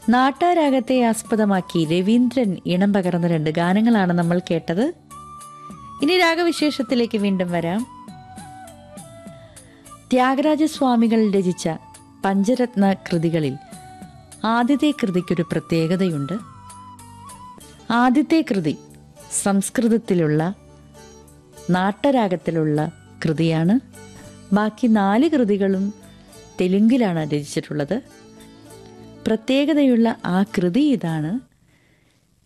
നാട്ടാരാഗത്തെ ആസ്പദമാക്കി രവീന്ദ്രൻ ഇണം പകർന്ന രണ്ട് ഗാനങ്ങളാണ് നമ്മൾ കേട്ടത് ഇനി രാഗവിശേഷത്തിലേക്ക് വീണ്ടും വരാം ത്യാഗരാജസ്വാമികൾ രചിച്ച പഞ്ചരത്ന കൃതികളിൽ ആദ്യത്തെ കൃതിക്കൊരു പ്രത്യേകതയുണ്ട് ആദ്യത്തെ കൃതി സംസ്കൃതത്തിലുള്ള നാട്ടരാഗത്തിലുള്ള കൃതിയാണ് ബാക്കി നാല് കൃതികളും തെലുങ്കിലാണ് രചിച്ചിട്ടുള്ളത് പ്രത്യേകതയുള്ള ആ കൃതി ഇതാണ്